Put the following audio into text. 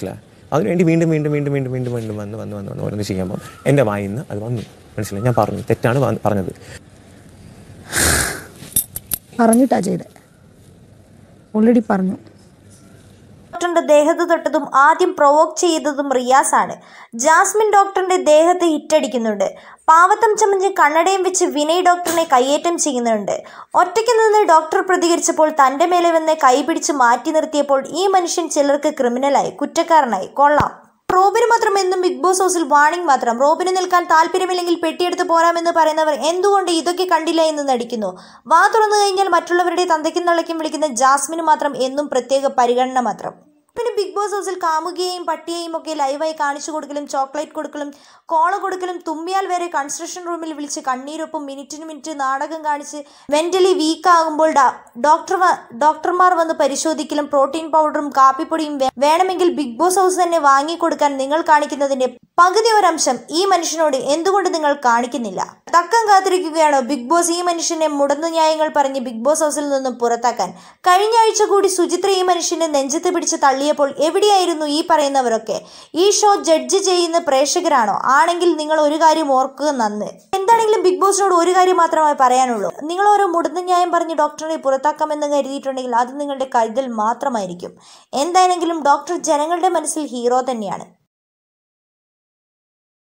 മനസ്സിലായി അതിനുവേണ്ടി വീണ്ടും വീണ്ടും വീണ്ടും വീണ്ടും വീണ്ടും വീണ്ടും വന്ന് വന്ന് വന്ന് വന്ന് ഓരോന്ന് ചെയ്യുമ്പോൾ എൻ്റെ വായിൽ നിന്ന് അത് വന്നു മനസ്സിലായി ഞാൻ പറഞ്ഞു തെറ്റാണ് വ- പറഞ്ഞത് പറഞ്ഞിട്ടാ ചെയ്തത് ഓൾറെഡി പറഞ്ഞു ഡോക്ടറിന്റെ ദേഹത്ത് തൊട്ടതും ആദ്യം പ്രൊവോക്ക് ചെയ്തതും റിയാസ് ആണ് ജാസ്മിൻ ഡോക്ടറിന്റെ ദേഹത്ത് ഹിറ്റടിക്കുന്നുണ്ട് പാവത്തം ചമഞ്ഞ് കണ്ണടയും വെച്ച് വിനയ് ഡോക്ടറിനെ കയ്യേറ്റം ചെയ്യുന്നുണ്ട് ഒറ്റയ്ക്ക് നിന്ന് ഡോക്ടർ പ്രതികരിച്ചപ്പോൾ തന്റെ മേലെ വന്ന് കൈപിടിച്ച് മാറ്റി നിർത്തിയപ്പോൾ ഈ മനുഷ്യൻ ചിലർക്ക് ക്രിമിനലായി കുറ്റക്കാരനായി കൊള്ളാം റോബിന് മാത്രം എന്നും ബിഗ് ബോസ് ഹൗസിൽ വാണിംഗ് മാത്രം റോബിന് നിൽക്കാൻ താല്പര്യമില്ലെങ്കിൽ പെട്ടിയെടുത്ത് പോരാമെന്ന് പറയുന്നവർ എന്തുകൊണ്ട് ഇതൊക്കെ കണ്ടില്ല എന്ന് നടിക്കുന്നു വാ തുറന്നു കഴിഞ്ഞാൽ മറ്റുള്ളവരുടെ തന്തയ്ക്കും തള്ളയ്ക്കും വിളിക്കുന്ന ജാസ്മിന് മാത്രം എന്നും പ്രത്യേക പരിഗണന മാത്രം പിന്നെ ബിഗ് ബോസ് ഹൗസിൽ കാമുകയെയും പട്ടിയെയും ഒക്കെ ലൈവായി കാണിച്ചു കൊടുക്കലും ചോക്ലേറ്റ് കൊടുക്കലും കോള കൊടുക്കലും തുമ്മിയാൽ വരെ കൺസ്ട്രക്ഷൻ റൂമിൽ വിളിച്ച് കണ്ണീരൊപ്പം മിനിറ്റിന് മിനിറ്റ് നാടകം കാണിച്ച് മെന്റലി വീക്ക് ആകുമ്പോൾ ഡോക്ടർ ഡോക്ടർമാർ വന്ന് പരിശോധിക്കലും പ്രോട്ടീൻ പൗഡറും കാപ്പിപ്പൊടിയും വേ- വേണമെങ്കിൽ ബിഗ് ബോസ് ഹൗസ് തന്നെ വാങ്ങിക്കൊടുക്കാൻ നിങ്ങൾ കാണിക്കുന്നതിന്റെ പകുതി ഒരംശം ഈ മനുഷ്യനോട് എന്തുകൊണ്ട് നിങ്ങൾ കാണിക്കുന്നില്ല തക്കം കാത്തിരിക്കുകയാണോ ബിഗ് ബോസ് ഈ മനുഷ്യനെ മുടന്നു ന്യായങ്ങൾ പറഞ്ഞ് ബിഗ് ബോസ് ഹൗസിൽ നിന്നും പുറത്താക്കാൻ കഴിഞ്ഞ ആഴ്ച കൂടി സുചിത്ര ഈ മനുഷ്യനെ നെഞ്ചത്ത് പിടിച്ച് തള്ളിയപ്പോൾ എവിടെയായിരുന്നു ഈ പറയുന്നവരൊക്കെ ഈ ഷോ ജഡ്ജ് ചെയ്യുന്ന പ്രേക്ഷകരാണോ ആണെങ്കിൽ നിങ്ങൾ ഒരു കാര്യം ഓർക്കുക നന്ന് എന്താണെങ്കിലും ബിഗ് ബോസിനോട് ഒരു കാര്യം മാത്രമേ പറയാനുള്ളൂ നിങ്ങൾ ഓരോ മുടന്നു ന്യായം പറഞ്ഞ് ഡോക്ടറിനെ പുറത്താക്കാമെന്ന് കരുതിയിട്ടുണ്ടെങ്കിൽ അത് നിങ്ങളുടെ കരുതൽ മാത്രമായിരിക്കും എന്താണെങ്കിലും ഡോക്ടർ ജനങ്ങളുടെ മനസ്സിൽ ഹീറോ തന്നെയാണ്